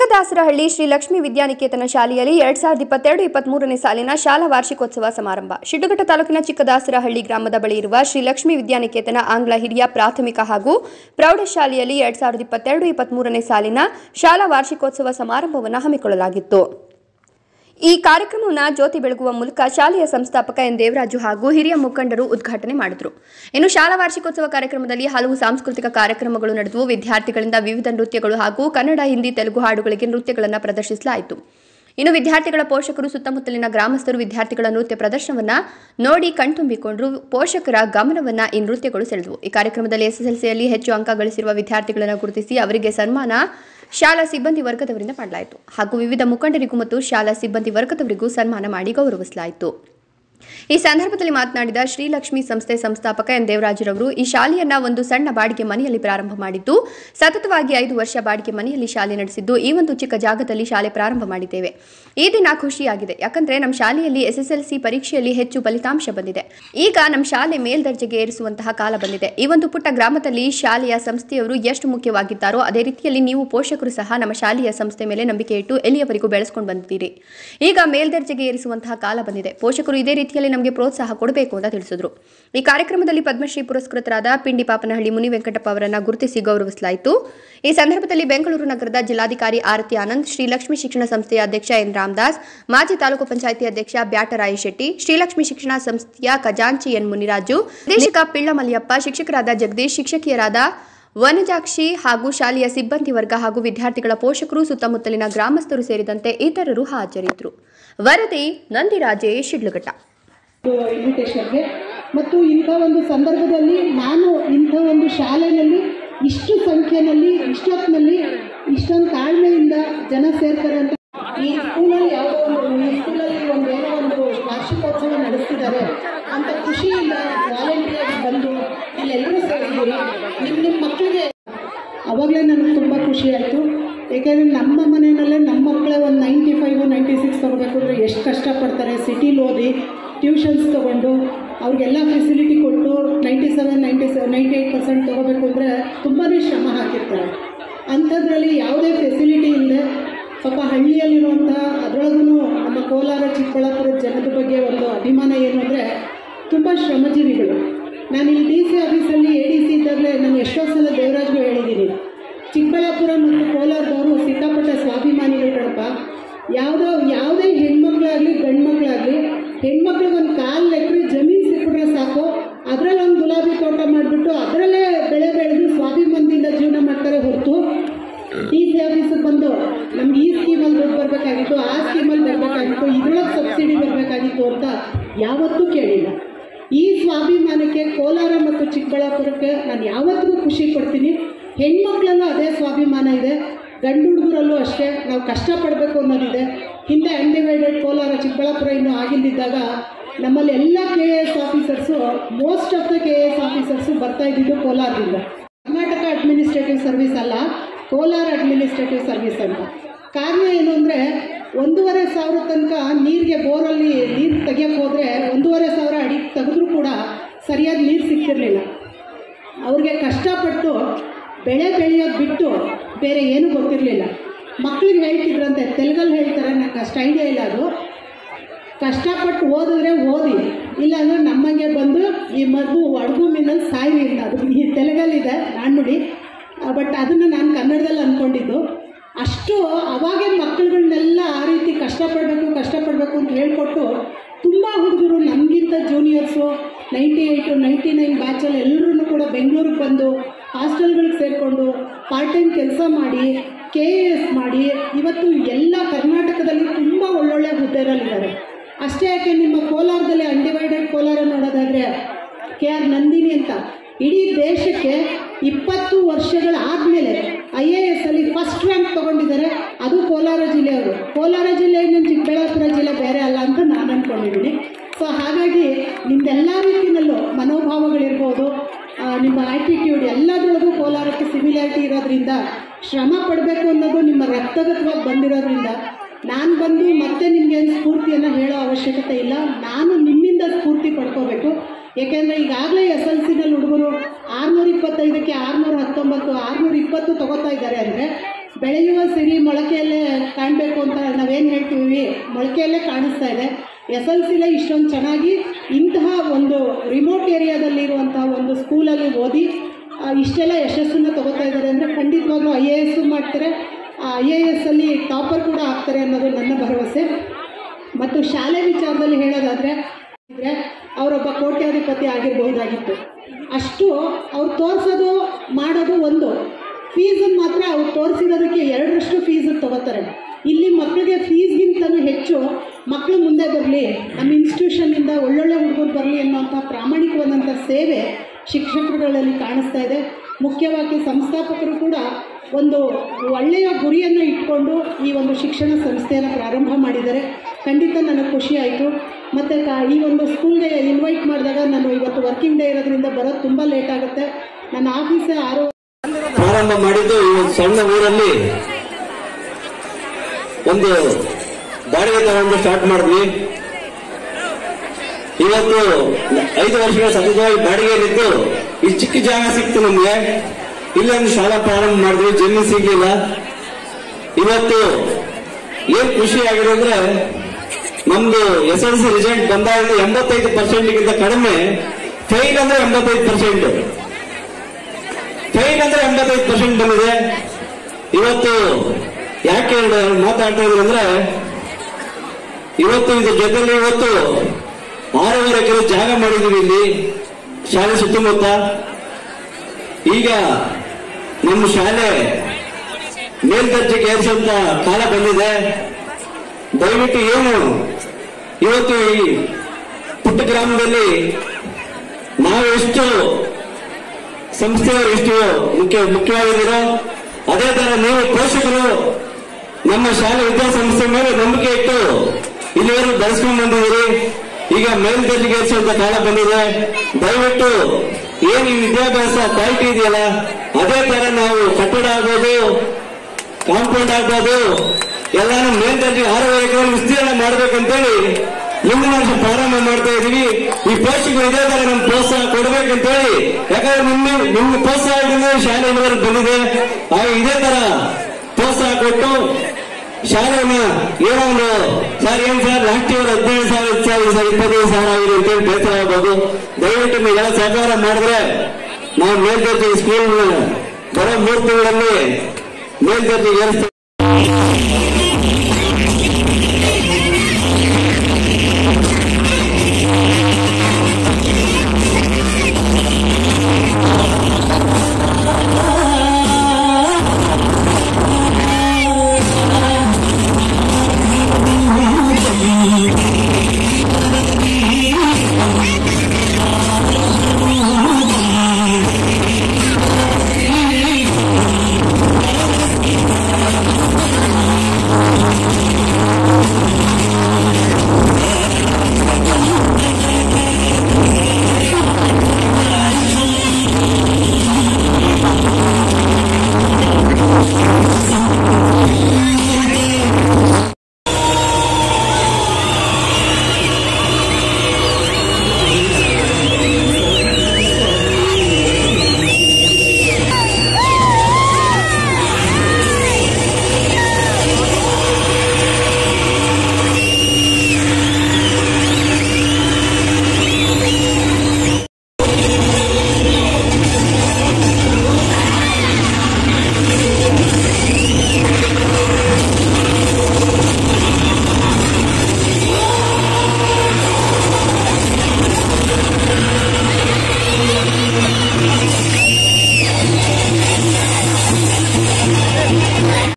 ಚಿಕ್ಕದಾಸರಹಳ್ಳಿ ಶ್ರೀ ಲಕ್ಷ್ಮೀ ವಿದ್ಯಾನಿಕೇತನ ಶಾಲೆಯಲ್ಲಿ ಎರಡ್ ಸಾವಿರದ ಇಪ್ಪತ್ತೆರಡು ಇಪ್ಪತ್ಮೂರನೇ ಸಾಲಿನ ಶಾಲಾ ವಾರ್ಷಿಕೋತ್ಸವ ಸಮಾರಂಭ ಶಿಡ್ಲಘಟ್ಟ ತಾಲೂಕಿನ ಚಿಕ್ಕದಾಸರಹಳ್ಳಿ ಗ್ರಾಮದ ಬಳಿ ಇರುವ ಶ್ರೀ ಲಕ್ಷ್ಮೀ ವಿದ್ಯಾನಿಕೇತನ ಆಂಗ್ಲ ಹಿರಿಯ ಪ್ರಾಥಮಿಕ ಹಾಗೂ ಪ್ರೌಢಶಾಲೆಯಲ್ಲಿ ಎರಡ್ ಸಾವಿರದ ಇಪ್ಪತ್ತೆರಡು ಇಪ್ಪತ್ಮೂರನೇ ಸಾಲಿನ ಶಾಲಾ ವಾರ್ಷಿಕೋತ್ಸವ ಸಮಾರಂಭವನ್ನು ಹಮ್ಮಿಕೊಳ್ಳಲಾಗಿತ್ತು ಈ ಕಾರ್ಯಕ್ರಮವನ್ನು ಜ್ಯೋತಿ ಬೆಳಗುವ ಮೂಲಕ ಶಾಲೆಯ ಸಂಸ್ಥಾಪಕ ಎನ್ ದೇವರಾಜು ಹಾಗೂ ಹಿರಿಯ ಮುಖಂಡರು ಉದ್ಘಾಟನೆ ಮಾಡಿದರು ಇನ್ನು ಶಾಲಾ ವಾರ್ಷಿಕೋತ್ಸವ ಕಾರ್ಯಕ್ರಮದಲ್ಲಿ ಹಲವು ಸಾಂಸ್ಕೃತಿಕ ಕಾರ್ಯಕ್ರಮಗಳು ನಡೆದವು ವಿದ್ಯಾರ್ಥಿಗಳಿಂದ ವಿವಿಧ ನೃತ್ಯಗಳು ಹಾಗೂ ಕನ್ನಡ ಹಿಂದಿ ತೆಲುಗು ಹಾಡುಗಳಿಗೆ ನೃತ್ಯಗಳನ್ನು ಪ್ರದರ್ಶಿಸಲಾಯಿತು ಇನ್ನು ವಿದ್ಯಾರ್ಥಿಗಳ ಪೋಷಕರು ಸುತ್ತಮುತ್ತಲಿನ ಗ್ರಾಮಸ್ಥರು ವಿದ್ಯಾರ್ಥಿಗಳ ನೃತ್ಯ ಪ್ರದರ್ಶನವನ್ನ ನೋಡಿ ಕಣ್ತುಂಬಿಕೊಂಡ್ರು ಪೋಷಕರ ಗಮನವನ್ನ ಈ ನೃತ್ಯಗಳು ಸೆಳೆದವು ಈ ಕಾರ್ಯಕ್ರಮದಲ್ಲಿ ಎಸ್ಎಸ್ಎಲ್ಸಿಯಲ್ಲಿ ಹೆಚ್ಚು ಅಂಕ ಗಳಿಸಿರುವ ವಿದ್ಯಾರ್ಥಿಗಳನ್ನು ಗುರುತಿಸಿ ಅವರಿಗೆ ಸನ್ಮಾನ ಶಾಲಾ ಸಿಬ್ಬಂದಿ ವರ್ಗದವರಿಂದ ಮಾಡಲಾಯಿತು ಹಾಗೂ ವಿವಿಧ ಮುಖಂಡರಿಗೂ ಮತ್ತು ಶಾಲಾ ಸಿಬ್ಬಂದಿ ವರ್ಗದವರಿಗೂ ಸನ್ಮಾನ ಮಾಡಿ ಗೌರವಿಸಲಾಯಿತು ಈ ಸಂದರ್ಭದಲ್ಲಿ ಮಾತನಾಡಿದ ಶ್ರೀಲಕ್ಷ್ಮಿ ಸಂಸ್ಥೆ ಸಂಸ್ಥಾಪಕ ಎನ್ ದೇವರಾಜರವರು ಈ ಶಾಲೆಯನ್ನ ಒಂದು ಸಣ್ಣ ಬಾಡಿಗೆ ಮನೆಯಲ್ಲಿ ಪ್ರಾರಂಭ ಮಾಡಿದ್ದು ಸತತವಾಗಿ ಐದು ವರ್ಷ ಬಾಡಿಗೆ ಮನೆಯಲ್ಲಿ ಶಾಲೆ ನಡೆಸಿದ್ದು ಈ ಒಂದು ಚಿಕ್ಕ ಜಾಗದಲ್ಲಿ ಶಾಲೆ ಪ್ರಾರಂಭ ಮಾಡಿದ್ದೇವೆ ಈ ದಿನ ಖುಷಿಯಾಗಿದೆ ಯಾಕಂದ್ರೆ ನಮ್ಮ ಶಾಲೆಯಲ್ಲಿ ಎಸ್ಎಸ್ಎಲ್ಸಿ ಪರೀಕ್ಷೆಯಲ್ಲಿ ಹೆಚ್ಚು ಫಲಿತಾಂಶ ಬಂದಿದೆ ಈಗ ನಮ್ಮ ಶಾಲೆ ಮೇಲ್ದರ್ಜೆಗೆ ಏರಿಸುವಂತಹ ಕಾಲ ಬಂದಿದೆ ಈ ಒಂದು ಪುಟ್ಟ ಗ್ರಾಮದಲ್ಲಿ ಶಾಲೆಯ ಸಂಸ್ಥೆಯವರು ಎಷ್ಟು ಮುಖ್ಯವಾಗಿದ್ದಾರೋ ಅದೇ ರೀತಿಯಲ್ಲಿ ನೀವು ಪೋಷಕರು ಸಹ ನಮ್ಮ ಶಾಲೆಯ ಸಂಸ್ಥೆ ಮೇಲೆ ನಂಬಿಕೆ ಇಟ್ಟು ಎಲ್ಲಿಯವರೆಗೂ ಬೆಳೆಸ್ಕೊಂಡು ಬಂದಿದ್ದೀರಿ ಈಗ ಮೇಲ್ದರ್ಜೆಗೆ ಏರಿಸುವಂತಹ ಕಾಲ ಬಂದಿದೆ ಪೋಷಕರು ಇದೇ ರೀತಿಯಲ್ಲಿ ನಮಗೆ ಪ್ರೋತ್ಸಾಹ ಕೊಡಬೇಕು ಅಂತ ತಿಳಿಸಿದ್ರು ಈ ಕಾರ್ಯಕ್ರಮದಲ್ಲಿ ಪದ್ಮಶ್ರೀ ಪುರಸ್ಕೃತರಾದ ಪಿಂಡಿ ಪಾಪನಹಳ್ಳಿ ಮುನಿ ವೆಂಕಟಪ್ಪ ಅವರನ್ನ ಗುರುತಿಸಿ ಗೌರವಿಸಲಾಯಿತು ಈ ಸಂದರ್ಭದಲ್ಲಿ ಬೆಂಗಳೂರು ನಗರದ ಜಿಲ್ಲಾಧಿಕಾರಿ ಆರತಿ ಆನಂದ್ ಶ್ರೀಲಕ್ಷ್ಮಿ ಶಿಕ್ಷಣ ಸಂಸ್ಥೆಯ ಅಧ್ಯಕ್ಷ ಎನ್ ರಾಮದಾಸ್ ಮಾಜಿ ತಾಲೂಕು ಪಂಚಾಯಿತಿ ಅಧ್ಯಕ್ಷ ಬ್ಯಾಟರಾಯ ಶೆಟ್ಟಿ ಶ್ರೀಲಕ್ಷ್ಮಿ ಶಿಕ್ಷಣ ಸಂಸ್ಥೆಯ ಖಜಾಂಚಿ ಎನ್ ಮುನಿರಾಜು ನಿರ್ದೇಶಕ ಪಿಳ್ಳಮಲಿಯಪ್ಪ ಶಿಕ್ಷಕರಾದ ಜಗದೀಶ್ ಶಿಕ್ಷಕಿಯರಾದ ವನಜಾಕ್ಷಿ ಹಾಗೂ ಶಾಲೆಯ ಸಿಬ್ಬಂದಿ ವರ್ಗ ಹಾಗೂ ವಿದ್ಯಾರ್ಥಿಗಳ ಪೋಷಕರು ಸುತ್ತಮುತ್ತಲಿನ ಗ್ರಾಮಸ್ಥರು ಸೇರಿದಂತೆ ಇತರರು ಹಾಜರಿದ್ದರು ವರದಿ ನಂದಿರಾಜೇಶ್ ಶಿಡ್ಲಘಟ್ಟ ಇನ್ವಿಟೇಷನ್ಗೆ ಮತ್ತು ಇಂಥ ಒಂದು ಸಂದರ್ಭದಲ್ಲಿ ನಾನು ಇಂಥ ಒಂದು ಶಾಲೆಯಲ್ಲಿ ಇಷ್ಟು ಸಂಖ್ಯೆಯಲ್ಲಿ ಇಷ್ಟೊತ್ತಿನಲ್ಲಿ ಇಷ್ಟೊಂದು ತಾಳ್ಮೆಯಿಂದ ಜನ ಸೇರ್ತಾರೆ ಅಂತ ಈ ಸ್ಕೂಲಲ್ಲಿ ಯಾವುದೋ ಒಂದು ಈ ಸ್ಕೂಲಲ್ಲಿ ಒಂದು ಏನೋ ಒಂದು ವಾರ್ಷಿಕೋತ್ಸವ ನಡೆಸ್ತಿದ್ದಾರೆ ಅಂತ ಖುಷಿಯಿಂದ ವಾಲಂಟಿಯರ್ ಬಂದು ಇಲ್ಲೆಲ್ಲರೂ ಸೇರಿದ್ದೀರಿ ನಿಮ್ಮ ನಿಮ್ಮ ಮಕ್ಕಳಿಗೆ ಅವಾಗಲೇ ನನಗೆ ತುಂಬ ಖುಷಿ ಆಯಿತು ಏಕೆಂದರೆ ನಮ್ಮ ಮನೆಯಲ್ಲೇ ನಮ್ಮ ಮಕ್ಕಳೇ ಒಂದು ನೈಂಟಿ ಫೈವ್ ನೈಂಟಿ ಸಿಕ್ಸ್ ತೊಗೋಬೇಕು ಅಂದರೆ ಎಷ್ಟು ಕಷ್ಟಪಡ್ತಾರೆ ಸಿಟಿಲಿ ಓದಿ ಟ್ಯೂಷನ್ಸ್ ತೊಗೊಂಡು ಅವ್ರಿಗೆಲ್ಲ ಫೆಸಿಲಿಟಿ ಕೊಟ್ಟು ninety seven ninety seven ninety eight percent ತೊಗೋಬೇಕು ಅಂದರೆ ತುಂಬಾ ಶ್ರಮ ಹಾಕಿರ್ತಾರೆ ಅಂಥದ್ರಲ್ಲಿ ಯಾವುದೇ ಫೆಸಿಲಿಟಿ ಇಲ್ಲದೆ ಪಾಪ ಹಳ್ಳಿಯಲ್ಲಿರುವಂಥ ಅದರೊಳಗೂ ನಮ್ಮ ಕೋಲಾರ ಚಿಕ್ಕಬಳ್ಳಾಪುರ ಜನದ ಬಗ್ಗೆ ಒಂದು ಅಭಿಮಾನ ಏನು ಅಂದರೆ ತುಂಬ ಶ್ರಮಜೀವಿಗಳು ನಾನು ಇಲ್ಲಿ ಡಿ ಸಿ ಆಫೀಸಲ್ಲಿ ಎ ಡಿ ಸಿ ಇದ್ದಾಗಲೇ ನಾನು ಎಷ್ಟೋ ಸಲ ದೇವರಾಜ್ಗೂ ಹೇಳಿದ್ದೀನಿ ಚಿಕ್ಕಬಳ್ಳಾಪುರ ಮತ್ತು ಕೋಲಾರದವರು ಸಿಕ್ಕಾಪಟ್ಟೆ ಸ್ವಾಭಿಮಾನಿಗಳು ಕಣಪ್ಪ ಯಾವುದೋ ಯಾವುದೇ ಹೆಣ್ಮಕ್ಳಾಗಲಿ ಗಂಡು ಮಕ್ಕಳಾಗಲಿ ಹೆಣ್ಮಕ್ಳಿಗೆ ಒಂದು ಕಾಲು ಎಕರೆ ಜಮೀನು ಸಿಕ್ಬಿಟ್ರೆ ಸಾಕು ಅದರಲ್ಲಿ ಒಂದು ಗುಲಾಬಿ ತೋಟ ಮಾಡಿಬಿಟ್ಟು ಅದರಲ್ಲೇ ಬೆಳೆ ಬೆಳೆದು ಸ್ವಾಭಿಮಾನದಿಂದ ಜೀವನ ಮಾಡ್ತಾರೆ ಹೊರತು ಡಿ ಸಿ ಆಫೀಸಿಗೆ ಬಂದು ನಮ್ಗೆ ಈ ಸ್ಕೀಮಲ್ಲಿ ದುಡ್ಡು ಬರಬೇಕಾಗಿತ್ತು ಆ ಸ್ಕೀಮಲ್ಲಿ ಬರಬೇಕಾಗಿತ್ತು ಇದ್ರೊಳಗೆ ಸಬ್ಸಿಡಿ ಬರಬೇಕಾಗಿತ್ತು ಅಂತ ಯಾವತ್ತೂ ಕೇಳಿಲ್ಲ ಈ ಸ್ವಾಭಿಮಾನಕ್ಕೆ ಕೋಲಾರ ಮತ್ತು ಚಿಕ್ಕಬಳ್ಳಾಪುರಕ್ಕೆ ನಾನು ಯಾವತ್ತಿಗೂ ಖುಷಿ ಪಡ್ತೀನಿ ಹೆಣ್ಮಕ್ಳಲ್ಲೂ ಅದೇ ಸ್ವಾಭಿಮಾನ ಇದೆ ಗಂಡು ಹುಡುಗರಲ್ಲೂ ಅಷ್ಟೇ ನಾವು ಕಷ್ಟಪಡಬೇಕು ಅನ್ನೋದಿದೆ ಹಿಂದೆ ಅನ್ಡಿವೈಡೆಡ್ ಕೋಲಾರ ಚಿಕ್ಕಬಳ್ಳಾಪುರ ಇನ್ನೂ ಆಗಿಲ್ದಿದ್ದಾಗ ನಮ್ಮಲ್ಲಿ ಎಲ್ಲ K A S officers most of the K A S officers ಬರ್ತಾ ಇದ್ದಿದ್ದು ಕೋಲಾರದಿಂದ ಕರ್ನಾಟಕ ಅಡ್ಮಿನಿಸ್ಟ್ರೇಟಿವ್ ಸರ್ವಿಸ್ ಅಲ್ಲ ಕೋಲಾರ ಅಡ್ಮಿನಿಸ್ಟ್ರೇಟಿವ್ ಸರ್ವಿಸ್ ಅಂತ ಕಾರಣ ಏನು ಅಂದರೆ ಒಂದೂವರೆ ಸಾವಿರ ತನಕ ನೀರಿಗೆ ಬೋರಲ್ಲಿ ನೀರು ತೆಗಿಯೋಕ್ಕೆ ಹೋದರೆ ಒಂದೂವರೆ ಸಾವಿರ ಅಡಿ ತೆಗೆದ್ರೂ ಕೂಡ ಸರಿಯಾದ ನೀರು ಸಿಗ್ತಿರ್ಲಿಲ್ಲ ಅವ್ರಿಗೆ ಕಷ್ಟಪಟ್ಟು ಬೆಳೆ ಬೆಳೆಯೋದು ಬಿಟ್ಟು ಬೇರೆ ಏನೂ ಗೊತ್ತಿರಲಿಲ್ಲ ಮಕ್ಳಿಗೆ ಹೇಳ್ತಿದ್ರಂತೆ ತೆಲುಗಲ್ಲಿ ಹೇಳ್ತಾರೆ ನಂಗೆ ಅಷ್ಟು ಐಡಿಯಾ ಇಲ್ಲ ಅದು ಕಷ್ಟಪಟ್ಟು ಓದಿದ್ರೆ ಓದಿ ಇಲ್ಲಾಂದ್ರೆ ನಮ್ಮಂಗೆ ಬಂದು ಈ ಮದ್ದು ಅಡುಗು ಮೀನಲ್ಲಿ ಸಾಯಿರಿ ಇಲ್ಲ ಅದು ಈ ತೆಲುಗಲ್ಲಿದೆ ನಾಣ್ಣುಡಿ ಬಟ್ ಅದನ್ನು ನಾನು ಕನ್ನಡದಲ್ಲಿ ಅಂದ್ಕೊಂಡಿದ್ದು ಅಷ್ಟು ಅವಾಗೇ ಮಕ್ಕಳುಗಳನ್ನೆಲ್ಲ ಆ ರೀತಿ ಕಷ್ಟಪಡಬೇಕು ಕಷ್ಟಪಡಬೇಕು ಅಂತ ಹೇಳ್ಕೊಟ್ಟು ತುಂಬ ಹುಡುಗರು ನಮಗಿಂತ juniors ninety eight ninety nine ಬ್ಯಾಚಲ್ಲಿ ಎಲ್ಲರೂ ಕೂಡ ಬೆಂಗಳೂರಿಗೆ ಬಂದು ಹಾಸ್ಟೆಲ್ಗಳಿಗೆ ಸೇರಿಕೊಂಡು ಪಾರ್ಟ್ ಟೈಮ್ ಕೆಲಸ ಮಾಡಿ ಕೆ ಎ ಎಸ್ ಮಾಡಿ ಇವತ್ತು ಎಲ್ಲ ಕರ್ನಾಟಕದಲ್ಲಿ ತುಂಬ ಒಳ್ಳೊಳ್ಳೆ ಹುದ್ದೆರಲ್ಲಿದ್ದಾರೆ ಅಷ್ಟೇ ಯಾಕೆ ನಿಮ್ಮ ಕೋಲಾರದಲ್ಲಿ ಅನ್ಡಿವೈಡೆಡ್ ಕೋಲಾರ ನೋಡೋದಾದರೆ ಕೆ ಆರ್ ನಂದಿನಿ ಅಂತ ಇಡೀ ದೇಶಕ್ಕೆ ಇಪ್ಪತ್ತು ವರ್ಷಗಳಾದಮೇಲೆ ಐ ಎ ಎಸ್ ಅಲ್ಲಿ ಫಸ್ಟ್ ರ್ಯಾಂಕ್ ತೊಗೊಂಡಿದ್ದಾರೆ ಅದು ಕೋಲಾರ ಜಿಲ್ಲೆಯವರು ಕೋಲಾರ ಜಿಲ್ಲೆ ಇನ್ನೊಂದು ಚಿಕ್ಕಬಳ್ಳಾಪುರ ಜಿಲ್ಲೆ ಬೇರೆ ಅಲ್ಲ ಅಂತ ನಾನು ಅಂದ್ಕೊಂಡಿದ್ದೀನಿ ಸೊ ಹಾಗಾಗಿ ನಿಮ್ದೆಲ್ಲ ರೀತಿಯಲ್ಲೂ ಮನೋಭಾವಗಳಿರ್ಬೋದು ಆ, ನಿಮ್ಮ ಆ್ಯಟಿಟ್ಯೂಡ್ ಎಲ್ಲದರೊಳಗೂ ಕೋಲಾರಕ್ಕೆ ಸಿಮಿಲಾರಿಟಿ ಇರೋದ್ರಿಂದ ಶ್ರಮ ಪಡಬೇಕು ಅನ್ನೋದು ನಿಮ್ಮ ರಕ್ತಗತವಾಗಿ ಬಂದಿರೋದ್ರಿಂದ ನಾನು ಬಂದು ಮತ್ತೆ ನಿಮಗೆ ಸ್ಫೂರ್ತಿಯನ್ನು ಹೇಳೋ ಅವಶ್ಯಕತೆ ಇಲ್ಲ ನಾನು ನಿಮ್ಮಿಂದ ಸ್ಫೂರ್ತಿ ಪಡ್ಕೋಬೇಕು ಏಕೆಂದರೆ ಈಗಾಗಲೇ ಎಸ್ ಎಲ್ ಸಿನಲ್ಲಿ ಹುಡುಗರು ಆರುನೂರ ಇಪ್ಪತ್ತೈದಕ್ಕೆ ಆರುನೂರ ಹತ್ತೊಂಬತ್ತು ಆರುನೂರ ಇಪ್ಪತ್ತು ತಗೋತಾ ಇದ್ದಾರೆ ಅಂದರೆ ಬೆಳೆಯುವ ಸಿರಿ ಮೊಳಕೆಯಲ್ಲೇ ಕಾಣಬೇಕು ಅಂತ ನಾವೇನು ಹೇಳ್ತೀವಿ ಮೊಳಕೆಯಲ್ಲೇ ಕಾಣಿಸ್ತಾ ಇದೆ ಎಸ್ ಎಲ್ ಸಿಲೇ ಇಷ್ಟೊಂದು ಚೆನ್ನಾಗಿ ಇಂತಹ ಒಂದು ರಿಮೋಟ್ ಏರಿಯಾದಲ್ಲಿರುವಂತಹ ಒಂದು ಸ್ಕೂಲಲ್ಲಿ ಓದಿ ಆ, ಇಷ್ಟೆಲ್ಲ ಯಶಸ್ಸನ್ನು ತಗೋತಾ ಇದ್ದಾರೆ ಅಂದರೆ ಖಂಡಿತವಾಗ್ಲೂ ಐ ಎ ಎಸ್ ಮಾಡ್ತಾರೆ ಐ ಎ ಎಸ್ ಅಲ್ಲಿ ಟಾಪರ್ ಕೂಡ ಆಗ್ತಾರೆ ಅನ್ನೋದು ನನ್ನ ಭರವಸೆ ಮತ್ತು ಶಾಲೆ ವಿಚಾರದಲ್ಲಿ ಹೇಳೋದಾದರೆ ಇದ್ರೆ ಅವರೊಬ್ಬ ಕೋಟ್ಯಾಧಿಪತಿ ಆಗಿರಬಹುದಾಗಿತ್ತು ಅಷ್ಟು ಅವ್ರು ತೋರಿಸೋದು ಮಾಡೋದು ಒಂದು ಫೀಸನ್ನು ಮಾತ್ರ ಅವ್ರು ತೋರಿಸಿರೋದಕ್ಕೆ ಎರಡರಷ್ಟು ಫೀಸ್ ತಗೋತಾರೆ ಇಲ್ಲಿ ಮಕ್ಕಳಿಗೆ ಫೀಸ್ಗಿಂತಲೂ ಹೆಚ್ಚು ಮಕ್ಕಳು ಮುಂದೆ ಬರಲಿ ನಮ್ಮ ಇನ್ಸ್ಟಿಟ್ಯೂಷನ್ನಿಂದ ಒಳ್ಳೊಳ್ಳೆ ಹುಡುಗರು ಬರಲಿ ಅನ್ನೋಂಥ ಪ್ರಾಮಾಣಿಕವಾದಂಥ ಸೇವೆ ಶಿಕ್ಷಕರುಗಳಲ್ಲಿ ಕಾಣಿಸ್ತಾ ಇದೆ ಮುಖ್ಯವಾಗಿ ಸಂಸ್ಥಾಪಕರು ಕೂಡ ಒಂದು ಒಳ್ಳೆಯ ಗುರಿಯನ್ನು ಇಟ್ಕೊಂಡು ಈ ಒಂದು ಶಿಕ್ಷಣ ಸಂಸ್ಥೆಯನ್ನು ಪ್ರಾರಂಭ ಮಾಡಿದ್ದಾರೆ ಖಂಡಿತ ನನಗೆ ಖುಷಿ ಆಯಿತು ಮತ್ತು ಈ ಒಂದು ಸ್ಕೂಲ್ಗೆ ಇನ್ವೈಟ್ ಮಾಡಿದಾಗ ನಾನು ಇವತ್ತು ವರ್ಕಿಂಗ್ ಡೇ ಇರೋದ್ರಿಂದ ಬರೋದು ತುಂಬ ಲೇಟ್ ಆಗುತ್ತೆ ನನ್ನ ಆಫೀಸೇ ಆರು ಪ್ರಾರಂಭ ಮಾಡಿದ್ದು ಈ ಒಂದು ಸಣ್ಣ ಊರಲ್ಲಿ ಒಂದು ಬಾಡಿಗೆ ತಗೊಂಡು ಸ್ಟಾರ್ಟ್ ಮಾಡಿದ್ವಿ ಇವತ್ತು ಐದು ವರ್ಷಗಳ ಸತತವಾಗಿ ಬಾಡಿಗೆಯಲ್ಲಿದ್ದು ಈ ಚಿಕ್ಕ ಜಾಗ ಸಿಕ್ತು ನಮ್ಗೆ ಇಲ್ಲೊಂದು ಶಾಲಾ ಪ್ರಾರಂಭ ಮಾಡಿದ್ವಿ ಜಮೀನು ಸಿಗ್ಲಿಲ್ಲ ಇವತ್ತು ಏನ್ ಖುಷಿ ಆಗಿದೆ ಅಂದ್ರೆ ನಮ್ದು ಎಸ್ ಎಲ್ ಸಿ ರಿಸಲ್ಟ್ ಬಂದಾಗ ಎಂಬತ್ತೈದು ಪರ್ಸೆಂಟ್ಗಿಂತ ಕಡಿಮೆ ಫೈಲ್ ಅಂದ್ರೆ ಎಂಬತ್ತೈದು ಪರ್ಸೆಂಟ್ ಫೈಲ್ ಅಂದ್ರೆ ಎಂಬತ್ತೈದು ಪರ್ಸೆಂಟ್ ಬಂದಿದೆ ಇವತ್ತು ಯಾಕೆ ಎರಡು ಮಾತಾಡ್ತಾ ಇದ್ರು ಅಂದ್ರೆ ಇವತ್ತು ಇದ್ರ ಜೊತೆಲಿ ಇವತ್ತು ಆರೂವರೆ ಎಕರೆ ಜಾಗ ಮಾಡಿದೀವಿ ಇಲ್ಲಿ ಶಾಲೆ ಸುತ್ತಮುತ್ತ ಈಗ ನಮ್ಮ ಶಾಲೆ ಮೇಲ್ದರ್ಜೆಗೆ ಏರಿಸುವಂತ ಕಾಲ ಬಂದಿದೆ ದಯವಿಟ್ಟು ಏನು ಇವತ್ತು ಈ ಪುಟ್ಟ ಗ್ರಾಮದಲ್ಲಿ ನಾವು ಎಷ್ಟು ಸಂಸ್ಥೆಯವರು ಎಷ್ಟು ಮುಖ್ಯ ಮುಖ್ಯವಾಗಿದ್ದೀರೋ ಅದೇ ತರ ನೀವು ಪೋಷಕರು ನಮ್ಮ ಶಾಲೆ ವಿದ್ಯಾಸಂಸ್ಥೆ ಮೇಲೆ ನಂಬಿಕೆ ಇಟ್ಟು ಇಲ್ಲಿವರೆಗೂ ಬೆಳೆಸ್ಕೊಂಡು ಬಂದಿದ್ದೀರಿ ಈಗ ಮೇಲ್ದರ್ಜೆಗೆ ಏರಿಸುವಂತ ಕಾಲ ಬಂದಿದೆ ದಯವಿಟ್ಟು ಏನ್ ಈ ವಿದ್ಯಾಭ್ಯಾಸ ಕ್ವಾಲಿಟಿ ಇದೆಯಲ್ಲ ಅದೇ ತರ ನಾವು ಕಟ್ಟಡ ಆಗ್ಬೋದು ಕಾಂಪೌಂಡ್ ಆಗ್ಬೋದು ಎಲ್ಲಾನು ಮೇಲ್ದರ್ಜೆ ಆರೂವರೆ ಎಕರೆ ವಿಸ್ತೀರ್ಣ ಮಾಡ್ಬೇಕಂತೇಳಿ ಮುಂದಿನ ವರ್ಷ ಪ್ರಾರಂಭ ಮಾಡ್ತಾ ಇದೀವಿ ಈ ಪೋಷಕರು ಇದೇ ತರ ನಮ್ಗೆ ಪ್ರೋತ್ಸಾಹ ಕೊಡ್ಬೇಕಂತೇಳಿ ಯಾಕಂದ್ರೆ ನಿಮ್ಮ ನಿಮ್ಮ ಪ್ರೋತ್ಸಾಹದಿಂದ ಶಾಲೆ ಇಲ್ಲಿವರೆಗೆ ಬಂದಿದೆ ಹಾಗೆ ಇದೇ ತರ ಪ್ರೋತ್ಸಾಹ ಕೊಟ್ಟು ಶಾಲೆಯನ್ನ ಏನೋ ಒಂದು ಸರ್ ಏನ್ ಸರ್ ಲಾಸ್ಟ್ ಇಯರ್ ಹದಿನೈದು ಸಾವಿರ ಇತ್ತು ಸರ್ ಇಪ್ಪತ್ತೈದು ಸಾವಿರ ಆಗಿದೆ ಅಂತೇಳಿ ಬೇಸರ ಆಗ್ಬೋದು ದಯವಿಟ್ಟು ನೀವೆಲ್ಲ ಸಹಕಾರ ಮಾಡಿದ್ರೆ ನಾವು ಮೇಲ್ದರ್ಜೆ ಸ್ಕೂಲ್ ಬರೋ ಮೂರು ತಿಂಗಳಲ್ಲಿ ಮೇಲ್ದರ್ಜೆಗೆ ಏರಿಸ್ತೀವಿ